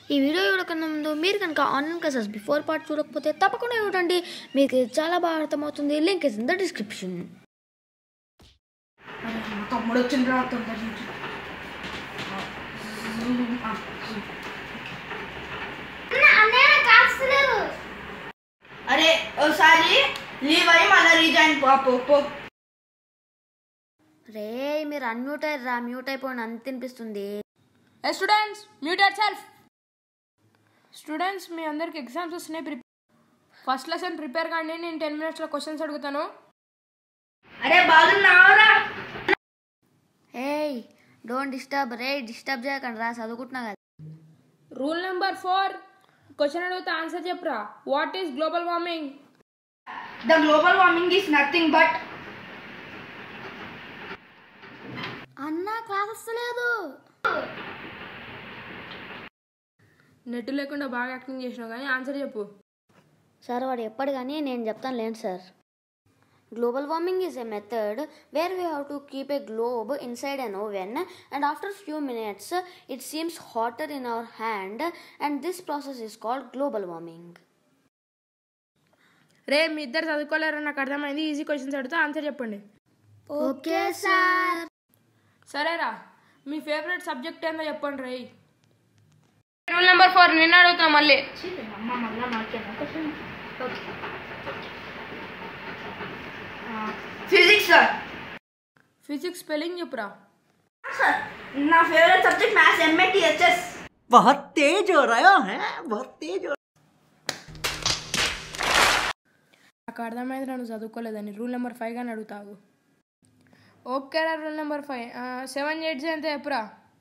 ఈ వీడియో చూడకన్నా ముందు మీరు కనుక ఆన్లైన్ క్లాసెస్ బిఫోర్ పార్ట్ చూడకపోతే తప్పకుండా చూడండి మీకు ఇది చాలా బాగా అర్థమవుతుంది link is in the description అరే, మా తమ్ముడు వచ్చింది రా తొందర నుంచి అరే ఒకసారి లీవ్ అయ్యి మళ్ళీ రీజాయిన్ పో పో రే మీరు అన్మ్యూట్ అయ్యారా మ్యూట్ అయిపోయిన అంత తినిపిస్తుంది ఏ students mute yourself students మీ అందరికి ఎగ్జామ్స్ వస్తున్నాయి ప్రిపేర్ ఫస్ట్ లెసన్ ప్రిపేర్ కానీ నేను టెన్ మినిట్స్లో క్వశ్చన్స్ అడుగుతాను అరే బాగున్నావురా ఏయ్ డోంట్ డిస్టర్బ్ రే డిస్టర్బ్ చేయకండి రా చదువుకుంటున్నా కదా రూల్ నెంబర్ ఫోర్ క్వశ్చన్ అడిగితే ఆన్సర్ చెప్పరా what is global warming the global warming is nothing but అన్న క్లాస్ వస్తలేదు నెట్ లేకుండా బాగా యాక్టింగ్ చేసినావు కానీ ఆన్సర్ చెప్పు సార్ వాడు ఎప్పటి కానీ నేను చెప్తాను లేండి sir global warming is a method where we have to keep a globe inside an oven and after few minutes it seems hotter in our hand and this process is called global warming రే మీ ఇద్దరు చదువుకోలేరు నాకు అర్థమైంది easy questions అడిగితే answer చెప్పండి okay sir సరేరా మీ ఫేవరెట్ సబ్జెక్ట్ ఏందో చెప్పండి రే రూల్ నెంబర్ ఫోర్ నిన్న అడుగుతా మళ్ళీ అమ్మ మళ్ళా మాకేనా question physics sir physics spelling చెప్పురా సార్ నా ఫేవరెట్ సబ్జెక్ట్ మ్యాథ్స్ ఎంఏటిహెచ్ఎస్ बहुत तेज हो रहा है बहुत तेज हो నాకు అర్థమైంది నువ్వు చదువుకోలేదని రూల్ నెంబర్ ఫైవ్ కానీ అడుగుతావు ఓకేరా rule number five seven eight ఎంత చెప్పురా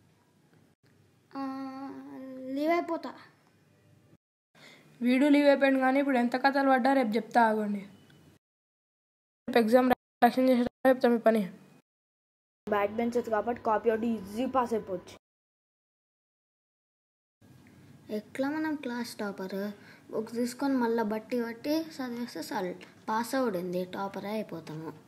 లీవ్ అయిపోతా వీడియో లీవ్ అయిపోయాను కానీ ఇప్పుడు ఎంత కథలు పడ్డా రేపు చెప్తా ఆగండి రేపు ఎగ్జామ్ రక్షణ చేసే చెప్తా మీ పని బ్యాక్ బెంచెస్ కాబట్టి కాపీ అవుట్ ఈజీ పాస్ అయిపోవచ్చు ఎట్లా మనం క్లాస్ టాపర్ బుక్స్ తీసుకొని మళ్ళీ బట్టి బట్టి చదివేస్తే చాలు పాస్ అవుడింది టాపర్ అయిపోతాము